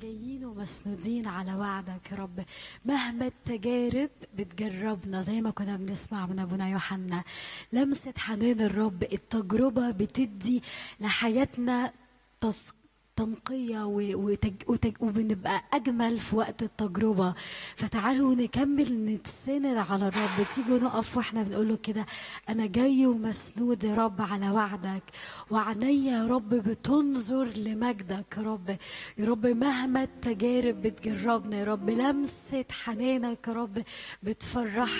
جايين ومسنودين على وعدك يا رب مهما التجارب بتجربنا زي ما كنا بنسمع من ابونا يوحنا لمسة حنان الرب التجربة بتدي لحياتنا تص... تنقية و- وتج... وتج... وبنبقى أجمل في وقت التجربة فتعالوا نكمل نتسند على الرب تيجوا نقف واحنا بنقول له كده أنا جاي ومسنود يا رب على وعدك وعينيا يا رب بتنظر لمجدك يا رب يا رب مهما التجارب بتجربنا يا رب لمسة حنانك يا رب بتفرحنا